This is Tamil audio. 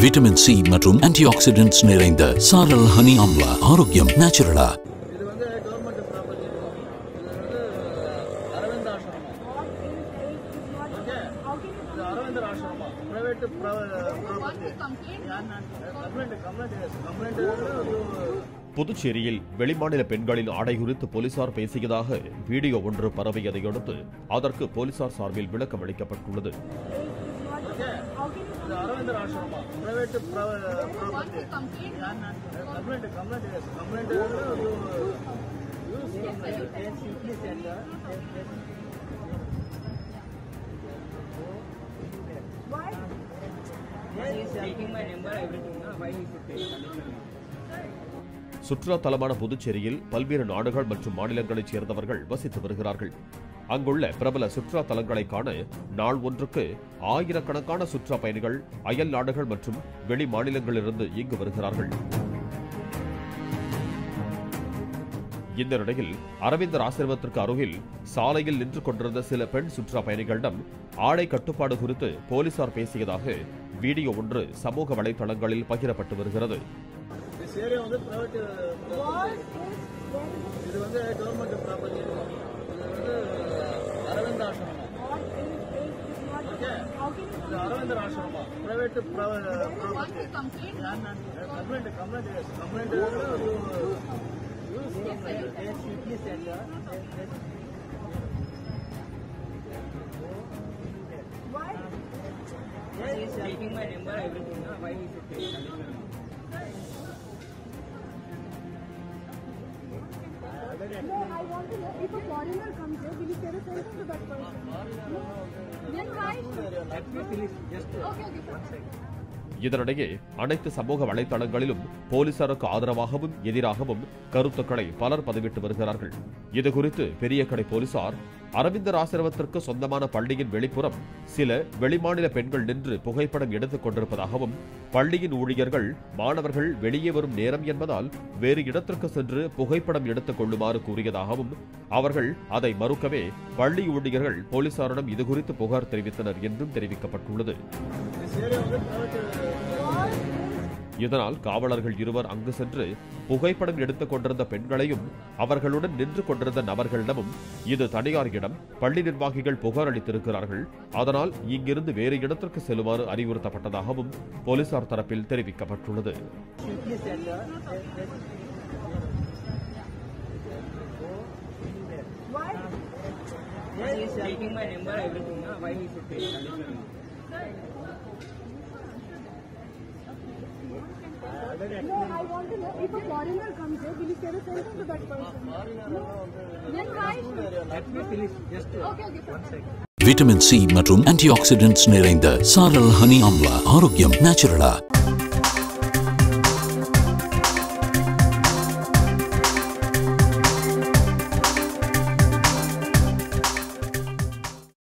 விட்டமின் சி மற்றும் ஆன்டி ஆக்சிடென்ட்ஸ் நிறைந்த சாரல் ஹனி ஆம்லா ஆரோக்கியம் நேச்சுரலா இது வந்து கவர்மெண்ட் ப்ராப்பர்ட்டி இது வந்து அரவிந்த் ஆசிரமம் ஓகே இது அரவிந்தர் ஆசிரமம் private property complaint complaint complaint புதுச்சேரியில் வெளிமாநில பெண்களின் ஆடை குறித்து போலீசார் பேசியதாக வீடியோ ஒன்று பரவியதை அடுத்து அதற்கு போலீசார் சார்பில் விளக்கம் அளிக்கப்பட்டுள்ளது ஓகே இது அரவிந்தர் ஆசிரமம் private property complaint complaint complaint taking my number, everything. No? Why he should take conditional? சுற்றுலா தலமான புதுச்சேரியில் பல்வேறு நாடுகள் மற்றும் மாநிலங்களைச் சேர்ந்தவர்கள் வசித்து வருகிறார்கள் அங்குள்ள பிரபல சுற்றுலா தலங்களை காண நாள் ஒன்றுக்கு ஆயிரக்கணக்கான சுற்றுலா பயணிகள் அயல் நாடுகள் மற்றும் வெளி மாநிலங்களிலிருந்து இங்கு வருகிறார்கள் இந்த நிலையில் அரவிந்தர் ஆசிரமத்திற்கு அருகில் சாலையில் நின்று கொண்டிருந்த சில பெண் சுற்றுலா பயணிகளிடம் ஆடை கட்டுப்பாடு குறித்து போலீசார் பேசியதாக வீடியோ ஒன்று சமூக வலைதளங்களில் பகிரப்பட்டு வருகிறது திஸ் ஏரியா வந்து பிரைவேட் இது வந்து கவர்மெண்ட் ப்ராப்பர்ட்டி இது வந்து அரவிந்த் ஆசிரமம் ஓகே இது அரவிந்தர் ஆசிரமம் private property complaint complaint complaint He is taking my number, everything. No? Why he should take conditional? No, I want to know if a foreigner comes here, will you say the same thing to that person? No. Then why? Let me finish. Just Okay, okay, one second. இதனிடையே அனைத்து சமூக வலைதளங்களிலும் போலீசாருக்கு ஆதரவாகவும் எதிராகவும் கருத்துக்களை பலர் பதிவிட்டு வருகிறார்கள் இதுகுறித்து பெரியகடை போலீசார் அரவிந்தர் ஆசிரமத்திற்கு சொந்தமான பள்ளியின் வெளிப்புறம் சில வெளிமாநில பெண்கள் நின்று புகைப்படம் எடுத்துக் கொண்டிருப்பதாகவும் பள்ளியின் ஊழியர்கள் மாணவர்கள் வெளியே வரும் நேரம் என்பதால் வேறு இடத்திற்கு சென்று புகைப்படம் எடுத்துக் கொள்ளுமாறு கூறியதாகவும் அவர்கள் அதை மறுக்கவே பள்ளி ஊழியர்கள் போலீசாரிடம் இதுகுறித்து புகார் தெரிவித்தனர் என்றும் தெரிவிக்கப்பட்டுள்ளது திஸ் ஏரியா வந்து பிரைவேட் இதனால் காவலர்கள் இருவர் அங்கு சென்று புகைப்படம் எடுத்துக் கொண்டிருந்த பெண்களையும் அவர்களுடன் நின்று கொண்டிருந்த நபர்களிடமும் இது தனியார் இடம் பள்ளி நிர்வாகிகள் புகார் அளித்திருக்கிறார்கள் அதனால் இங்கிருந்து வேறு இடத்திற்கு செல்லுமாறு அறிவுறுத்தப்பட்டதாகவும் போலீசார் தரப்பில் தெரிவிக்கப்பட்டுள்ளது Why? He is taking my number, everything. No? Why he should take conditional? No, I want to know if a foreigner comes here, will you say the same thing to that person? No. Then why? Let me finish. Just Okay, okay, one second. Vitamin C மற்றும் ஆன்டி ஆக்சிடென்ட்ஸ் நிறைந்த சாரல் ஹனி ஆம்லா ஆரோக்கியம் நேச்சுரலா